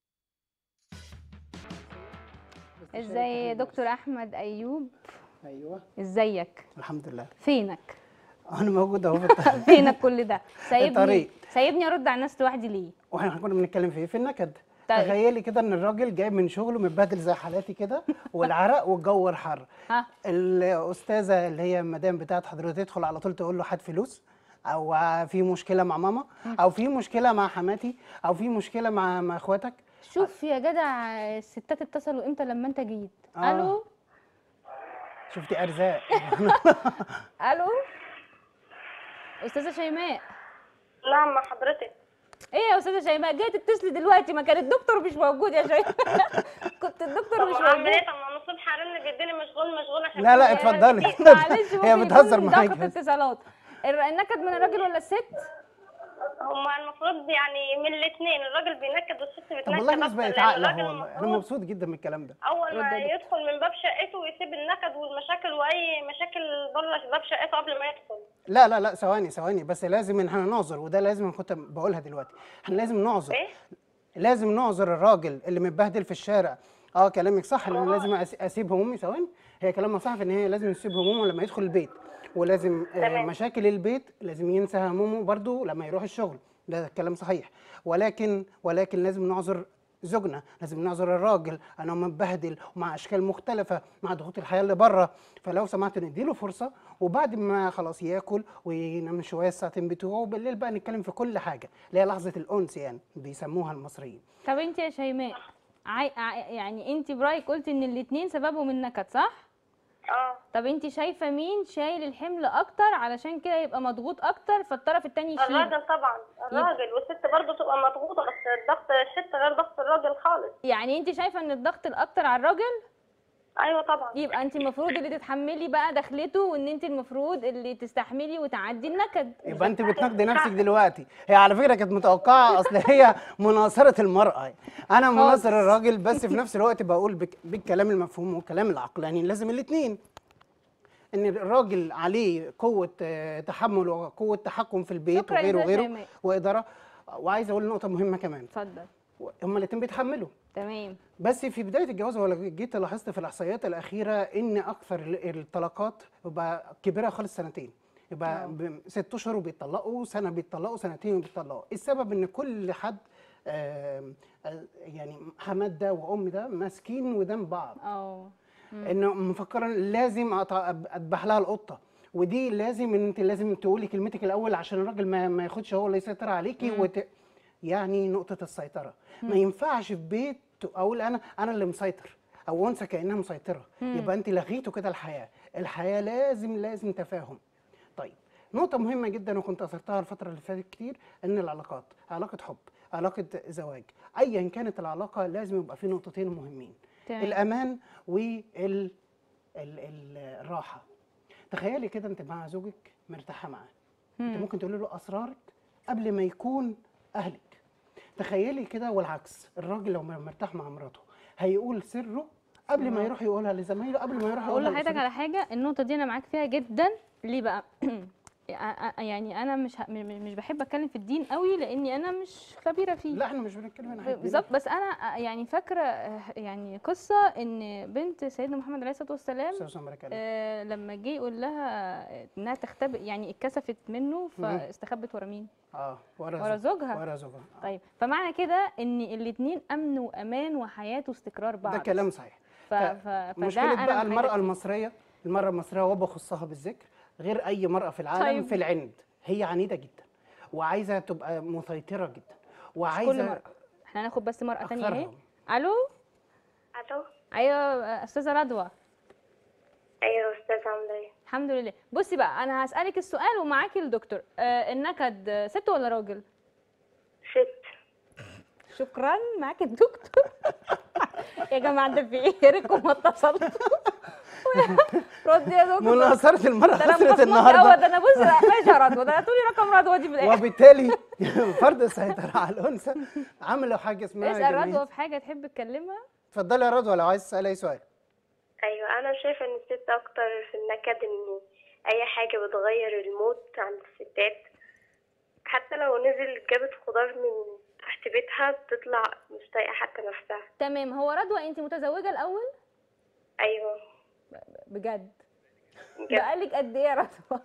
ازاي دكتور احمد ايوب ايوه ازيك الحمد لله فينك انا موجود اهو في الط- فينك كل ده سايبني الطريق. سايبني ارد على الناس لوحدي ليه واحنا كنا بنتكلم في ايه في النكد طيب. تخيلي كده ان الراجل جاي من شغله متبهدل زي حالاتي كده والعرق والجو الحر ها الاستاذه اللي هي المدام بتاعت حضرتك تدخل على طول تقول له هات فلوس او في مشكله مع ماما او في مشكله مع حماتي او في مشكله مع مع اخواتك شوف يا جدع الستات اتصلوا امتى لما انت جيت آه. الو شفتي ارزاق الو استاذه شيماء نعم مع حضرتك ايه يا استاذه شيماء جايه تتصلي دلوقتي ما كان الدكتور مش موجود يا شيماء كنت الدكتور مش طب اعمل موجود ايه طب ما انا الصبح رن بيديني مشغول مشغول عشان لا لا كده بقول اتفضلي كتير. معلش هي ممكن بتهزر يكون معاك ضغط بس. اتصالات الر- النكد من الراجل ولا الست هما المفروض يعني من الاثنين الراجل بينكد والست بتنكد طب والله الناس أكتر، بقت لأن عاقله الراجل والله انا المفروض مبسوط جدا من الكلام ده اول رد ما يا يدخل من باب شقته ويسيب النكد والمشاكل واي مشاكل بره باب شقته قبل ما يدخل لا لا لا ثواني ثواني بس لازم ان احنا نعذر وده لازم أنا كنت بقولها دلوقتي احنا لازم نعذر ايه لازم نعذر الراجل اللي متبهدل في الشارع اه كلامك صح ان انا لازم أس- اسيب همومي ثواني هي كلامها صح في ان هي لازم يسيب همومه لما يدخل البيت ولازم آه تمام. مشاكل البيت لازم ينسى همومه برضو لما يروح الشغل ده كلام صحيح ولكن ولكن لازم نعذر زوجنا لازم نعذر الراجل انا متبهدل ومع اشكال مختلفه مع ضغوط الحياه اللي بره فلو سمحت نديله فرصه وبعد ما خلاص ياكل وينام شويه الساعتين بتوعه وبالليل بقى نتكلم في كل حاجه اللي هي لحظه الانس يعني بيسموها المصريين طب انت يا شيماء عاي... عاي- يعني انت برايك قلتي ان الاتنين سببهم النكد صح اه طب انت شايفه مين شايل الحمل اكتر علشان كده يبقى مضغوط اكتر فالطرف التاني يشيل الراجل طبعا الراجل والست برضه تبقى مضغوطه بس ضغط الست غير ضغط الراجل خالص يعني انت شايفه ان الضغط الاكتر على الراجل ايوه طبعا يبقى انت المفروض اللي تتحملي بقى دخلته وان انت المفروض اللي تستحملي وتعدي النكد يبقى انت بتناقضي نفسك دلوقتي هي على فكره كانت متوقعه اصل هي مناصره المراه انا مناصر الراجل بس في نفس الوقت بقول بك بالكلام المفهوم والكلام العقلاني لازم الاثنين ان الراجل عليه قوه آه، تحمل وقوه تحكم في البيت شكراً وغيره يا وغيره شيماء. واداره وعايز اقول نقطه مهمه كمان اتفضل هما الاثنين بيتحملوا تمام بس في بدايه الجواز ولا جيت لاحظت في الاحصائيات الاخيره ان اكثر ال- الطلاقات بيبقى كبيرها خالص سنتين يبقى ب- ست اشهر وبيطلقوا سنه بيطلقوا سنتين وبيطلقوا السبب ان كل حد آم، آه، يعني حماد ده وام ده ماسكين ودان بعض اه انه مفكره لازم أط- اذبح لها القطه ودي لازم ان انت لازم تقولي كلمتك الاول عشان الراجل ما, ما ياخدش هو اللي يسيطر عليكي وت... يعني نقطه السيطره ما ينفعش في بيت اقول انا انا اللي مسيطر او انثى كانها مسيطره يبقى انت لغيته كده الحياه الحياه لازم لازم تفاهم طيب نقطة مهمة جدا وكنت أثرتها الفترة اللي فاتت كتير إن العلاقات علاقة حب علاقة زواج أيا كانت العلاقة لازم يبقى في نقطتين مهمين تمام. الأمان وال ال... ال... الراحة تخيلي كده أنت مع زوجك مرتاحة معاه أنت ممكن تقولي له أسرارك قبل ما يكون أهلك تخيلي كده والعكس الراجل لو مرتاح مع مراته هيقول سره قبل ما يروح يقولها لزمايله قبل ما يروح اقول يقولها لحضرتك لأسرته. على حاجه النقطه دي انا معاك فيها جدا ليه بقى يعني انا مش ه- م- م- مش بحب اتكلم في الدين قوي لاني انا مش خبيره فيه لا احنا مش بنتكلم عن حاجة بالظبط بس انا يعني فاكره يعني قصه ان بنت سيدنا محمد عليه الصلاه والسلام أستاذ عمر كلام. آه لما جه يقول لها انها تختبئ يعني اتكسفت منه فاستخبت ورا مين؟ اه ورا, ورا زوج- زوجها. ورا زوجها آه. طيب فمعنى كده ان الاتنين امن وامان وحياه واستقرار بعض ده كلام صحيح ف... ف... فده مشكله أنا بقى محتاجة المراه فيه. المصريه المراه المصريه وبخصها بالذكر غير اي مراه في العالم طيب. في العند هي عنيده جدا وعايزه تبقى مسيطره جدا مش كل وعايزه مرة احنا هناخد بس مرأة تانية اهي أكثرهم. الو الو ايوه استاذة رضوى ايوه يا استاذ عامله ايه الحمد لله بصي بقى انا هسألك السؤال ومعاكي الدكتور آه النكد آه، ست ولا راجل ست شكرا معاك الدكتور يا جماعه ده في ايه يا ريتكم ما اتصلتوا رد يا دكتور مناصره المراه ده انا خسرت مخصمك النهارده قوي ده انا بص ماشي يا رضوى ده هتقولي رقم رضوى دي في الاخر وبالتالي فرض السيطره على الانثى عملوا حاجه اسمها اسال جمعية- رضوى في حاجه تحب تكلمها اتفضلي يا رضوى لو عايز تسال اي سؤال ايوه انا شايفه ان الست اكتر في النكد ان اي حاجه بتغير المود عند الستات حتى لو نزل جابت خضار من تحت بيتها بتطلع مش طايقه حتى نفسها تمام هو رضوى انت متزوجه الاول ايوه بجد بجد. بقالك قد ايه يا رضوى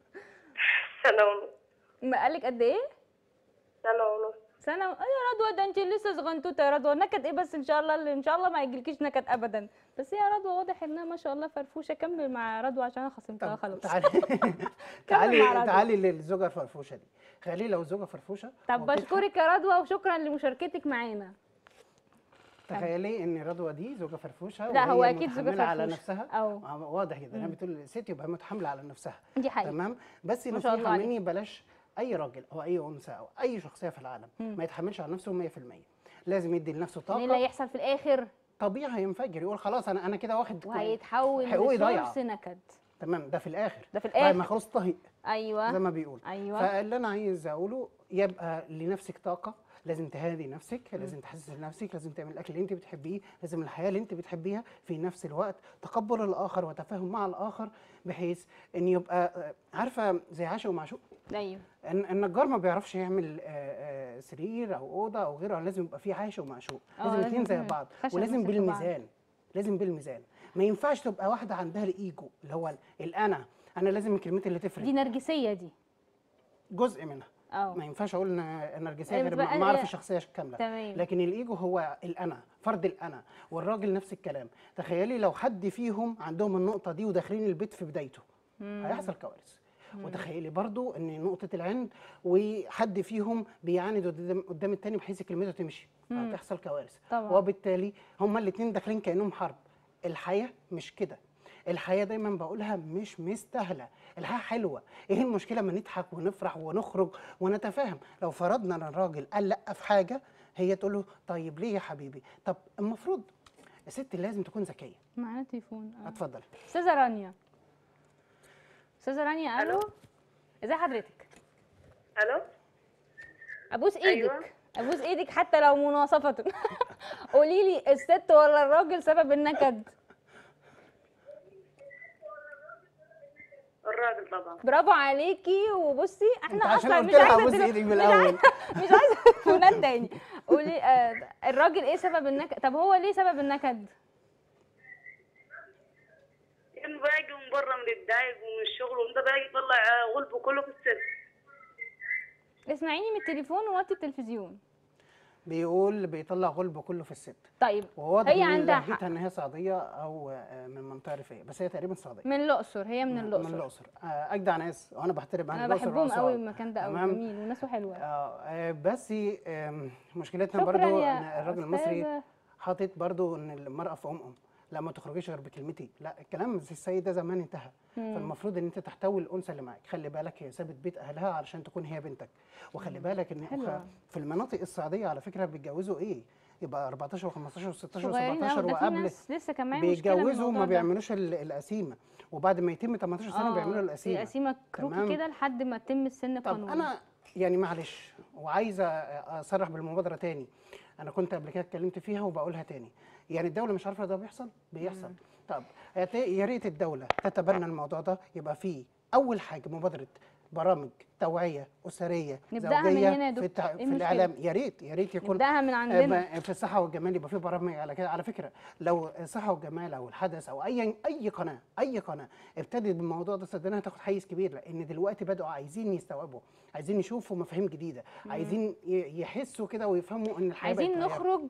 سنه ونص بقالك قد ايه سنه ونص سنه ايه يا رضوى ده انت لسه صغنطوطه يا رضوى نكد ايه بس ان شاء الله اللي ان شاء الله ما يجيلكيش نكد ابدا بس يا رضوى واضح انها ما شاء الله فرفوشه كمل مع رضوى عشان انا خصمتها طب خلاص تعالي تعالي مع رضوى. تعالي للزوجه الفرفوشه دي خليه لو زوجه فرفوشه طب وبتضحك، بشكرك يا رضوى وشكرا لمشاركتك معانا تخيلي ان رضوى دي زوجه فرفوشه لا هو وهي اكيد زوجه متحملة على فرفوشه نفسها اه آه، واضح جدا انا بتقول الست يبقى متحمله على نفسها دي حقيقه تمام بس ما شاء الله نصيحه عليك. مني بلاش اي راجل او اي انثى او اي شخصيه في العالم ما يتحملش على نفسه 100% لازم يدي لنفسه ايه اللي طاقه هيحصل في الاخر طبيعي هينفجر يقول خلاص انا انا كده واخد وهيتحول حقوقي ضايعة. لسورس نكد تمام ده في الاخر ده في بعد ما الاخر خلاص طهق زي ايوه ما بيقول ايوه فاللي انا عايز اقوله يبقى لنفسك طاقه لازم تهادي نفسك لازم تحسس نفسك لازم تعمل الاكل اللي انت بتحبيه لازم الحياه اللي انت بتحبيها في نفس الوقت تقبل الاخر وتفاهم مع الاخر بحيث ان يبقى آه، عارفه زي عاشق ومعشوق ايوه ان النجار ما بيعرفش يعمل آه، آه، سرير او اوضه او غيره لازم يبقى في عاشق ومعشوق آه، لازم لازم الاثنين زي مم. بعض خشب ولازم ماسك في بعض. بالميزان لازم بالميزان ما ينفعش تبقى واحده عندها الايجو اللي هو الانا انا لازم الكلمات اللي دي تفرق نرجسيه دي جزء منها اه ما ينفعش اقول ان النرجسيه أيوة، غير بتبقى ما اعرف أنا- الشخصيه كامله تمام لكن الايجو هو الانا فرد الانا والراجل نفس الكلام تخيلي لو حد فيهم عندهم النقطه دي وداخلين البيت في بدايته مم. هيحصل كوارث وتخيلي برضو ان نقطه العند وحد فيهم بيعاند قدام قدام التاني بحيث كلمته تمشي مم. هتحصل كوارث طبعا وبالتالي هما الاثنين داخلين كانهم حرب الحياه مش كده الحياه دايما بقولها مش مستاهله الحياه حلوه ايه المشكله ما نضحك ونفرح ونخرج ونتفاهم لو فرضنا ان الراجل قال لا في حاجه هي تقول له طيب ليه يا حبيبي طب المفروض الست لازم تكون ذكيه معانا تليفون اه اتفضل استاذه رانيا استاذه رانيا الو ازي حضرتك الو ابوس ايدك أيوة. ابوس ايدك حتى لو مناصفه قولي لي الست ولا الراجل سبب النكد الراجل طبعا برافو عليكي وبصي احنا انت عشان اصلا قلت مش لها عايزه ابوس تلو- ايدك من مش عايزه الاول مش عايزه تليفونات تاني قولي آه الراجل ايه سبب النكد طب هو ليه سبب النكد كان باجي من بره متضايق من الشغل وانت باجي يطلع غلبه كله في الست اسمعيني من التليفون ووطي التلفزيون بيقول بيطلع غلبه كله في الست طيب وواضح هي من عندها لهجتها حق. ان هي صعيديه او آه، من منطقه ريفيه بس هي تقريبا صعيديه من الاقصر هي من من الاقصر الاقصر آه، اجدع ناس وانا بحترم اهل انا الاقصر بحبهم وأسوان. قوي المكان ده قوي تمام. جميل وناسه حلوه آه، آه، بس آم، مشكلتنا شكرا برضو يا ان الراجل المصري أستاذة. حاطط برضو ان المراه في ام ام لا ما تخرجيش غير بكلمتي لا الكلام زي السيد ده زمان انتهى مم. فالمفروض ان انت تحتوي الانثى اللي معاك خلي بالك هي سابت بيت اهلها علشان تكون هي بنتك وخلي بالك ان حلوة. في المناطق الصعيديه على فكره بيتجوزوا ايه يبقى 14 و15 و16 صغيرين و17 قوي ده في وقبل ناس لسه كمان مشكله من بيتجوزوا الموضوع وما ده. بيعملوش ال- القسيمه وبعد ما يتم 18 سنه آه، بيعملوا القسيمه القسيمه كروكي تمام. كده لحد ما تتم السن طب قانوني انا يعني معلش وعايزه اصرح بالمبادره تاني انا كنت قبل كده اتكلمت فيها وبقولها تاني يعني الدوله مش عارفه ده بيحصل بيحصل طب يا ت- يا ريت الدوله تتبنى الموضوع ده يبقى فيه اول حاجه مبادره برامج توعيه اسريه نبدأها من زوجيه هنا يا في, دكتور. التع... إيه في المشكلة؟ الاعلام يا ريت يا ريت يكون نبداها من عندنا آه، في الصحه والجمال يبقى في برامج على كده على فكره لو الصحه والجمال او الحدث او اي اي قناه اي قناه ابتدت بالموضوع ده صدقني هتاخد حيز كبير لان دلوقتي بداوا عايزين يستوعبوا عايزين يشوفوا مفاهيم جديده عايزين ي- يحسوا كده ويفهموا ان الحياه بقت عايزين متغيرة. نخرج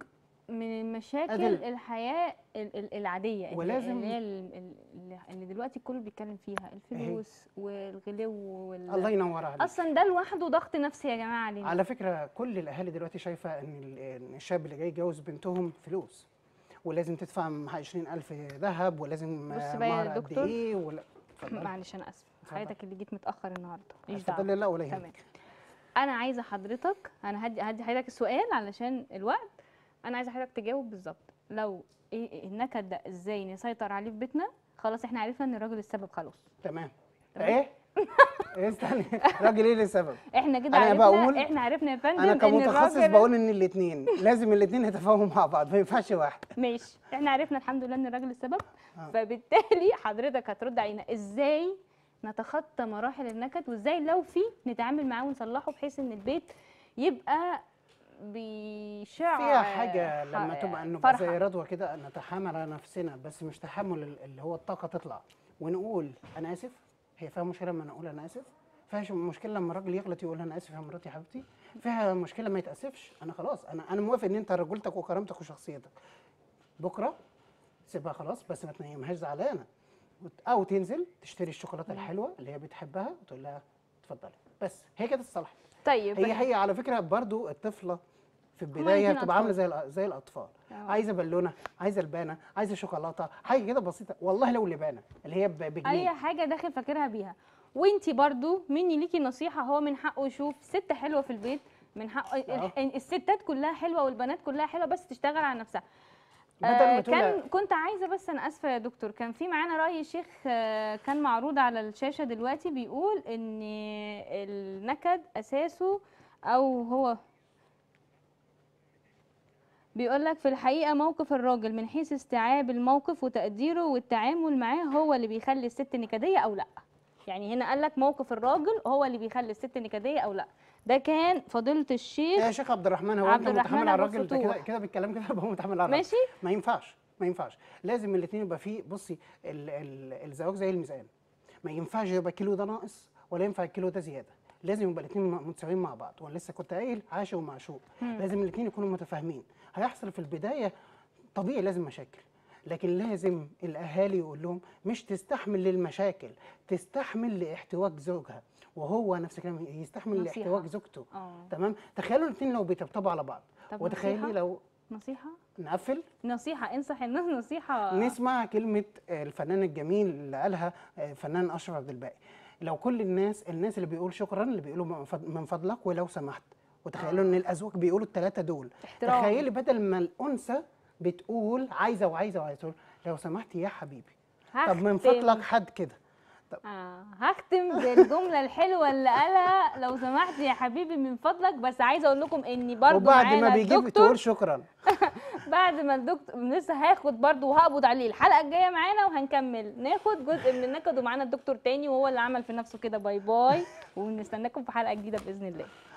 من المشاكل أدل. الحياه ال- ال- العاديه اللي- ولازم- اللي هي ال- ال- اللي- اللي دلوقتي الكل بيتكلم فيها الفلوس والغلو وال... الله ينور عليك اصلا ده لوحده ضغط نفسي يا جماعه علينا على فكره كل الاهالي دلوقتي شايفه ان ال- إن الشاب اللي جاي يتجوز بنتهم فلوس ولازم تدفع مع 20000 ذهب ولازم بص آه، بقى يا مهر قد دكتور. ايه ولا اتفضلي معلش انا اسفه اتفضل. حضرتك اللي جيت متاخر النهارده ماليش دعوه اتفضلي لا ولا تمام يهمك انا عايزه حضرتك انا هدي هدي حضرتك السؤال علشان الوقت انا عايزه حضرتك تجاوب بالظبط لو ايه إيه النكد ده ازاي نسيطر عليه في بيتنا خلاص احنا عرفنا ان الراجل السبب خلاص تمام تمام. ايه إيه استني راجل ايه السبب احنا كده أنا عرفنا بقول- احنا عرفنا يا فندم انا ان كمتخصص الراجل بقول ان الاثنين لازم الاثنين يتفاهموا مع بعض ما ينفعش واحد ماشي احنا عرفنا الحمد لله ان الراجل السبب آه. فبالتالي حضرتك هترد علينا ازاي نتخطى مراحل النكد وازاي لو في نتعامل معاه ونصلحه بحيث ان البيت يبقى بيشع فيها حاجه لما ح- تبقى نبقى فرحة. زي رضوى كده نتحامل على نفسنا بس مش تحمل ال- اللي هو الطاقه تطلع ونقول انا اسف هي فيها مشكله لما نقول انا اسف فيها ش- مشكله لما الراجل يغلط يقول انا اسف يا مراتي يا حبيبتي فيها مشكله ما يتاسفش انا خلاص انا انا موافق ان انت رجولتك وكرامتك وشخصيتك بكره سيبها خلاص بس ما تنيمهاش زعلانه وت- او تنزل تشتري الشوكولاته الحلوه اللي هي بتحبها وتقول لها اتفضلي بس هي كده اتصلحت طيب هي هي على فكره برضو الطفله في البدايه الاتنين بتبقى عامله أطفال. زي الأ- زي الاطفال آه. عايزه بالونه عايزه لبانه عايزه شوكولاته حاجه كده بسيطه والله لو لبانه اللي هي ب- اي بجنيه حاجه داخل فاكرها بيها وانتي برضو مني ليكي نصيحه هو من حقه يشوف ست حلوه في البيت من حق آه. ال- الستات كلها حلوه والبنات كلها حلوه بس تشتغل على نفسها بدل ما آه تقول كان كنت عايزه بس انا اسفه يا دكتور كان في معانا راي الشيخ آه كان معروض على الشاشه دلوقتي بيقول ان النكد اساسه او هو بيقول لك في الحقيقه موقف الراجل من حيث استيعاب الموقف وتقديره والتعامل معاه هو اللي بيخلي الست نكديه او لا يعني هنا قال لك موقف الراجل هو اللي بيخلي الست نكديه او لا ده كان فضيله الشيخ يا شيخ عبد الرحمن هو عبد انت الرحمن متحمل على أبو الراجل ده كده فتوح. كده بالكلام كده يبقى هو متحمل على الراجل ماشي ما ينفعش ما ينفعش لازم الاثنين يبقى فيه بصي ال ال الزواج زي الميزان ما ينفعش يبقى الكيلو ده ناقص ولا ينفع الكيلو ده زياده لازم يبقى الاثنين متساويين مع بعض وانا لسه كنت قايل عاشق ومعشوق لازم الاثنين يكونوا متفاهمين هيحصل في البدايه طبيعي لازم مشاكل لكن لازم الاهالي يقول لهم مش تستحمل للمشاكل تستحمل لاحتواج زوجها وهو نفس الكلام يستحمل نصيحة. لاحتواج زوجته اه تمام تخيلوا الاثنين لو بيطبطبوا على بعض طب وتخيلي نصيحة؟ لو نصيحه نقفل نصيحه انصح الناس نصيحه نسمع كلمة الفنان الجميل اللي قالها فنان أشرف عبد الباقي لو كل الناس الناس اللي بيقول شكرا اللي بيقولوا من فض- من فضلك ولو سمحت وتخيلوا ان الازواج بيقولوا الثلاثه دول احترام. تخيلي بدل ما الانثى بتقول عايزه وعايزه وعايزه تقول لو سمحت يا حبيبي طب من هختم. فضلك حد كده آه هختم بالجمله الحلوه اللي قالها لو سمحت يا حبيبي من فضلك بس عايزه اقول لكم اني برضو وبعد ما معانا بيجيب الدكتور تقول شكرا بعد ما الدكتور لسه هاخد برضو وهقبض عليه الحلقه الجايه معانا وهنكمل ناخد جزء من النكد ومعانا الدكتور تاني وهو اللي عمل في نفسه كده باي باي ونستناكم في حلقه جديده باذن الله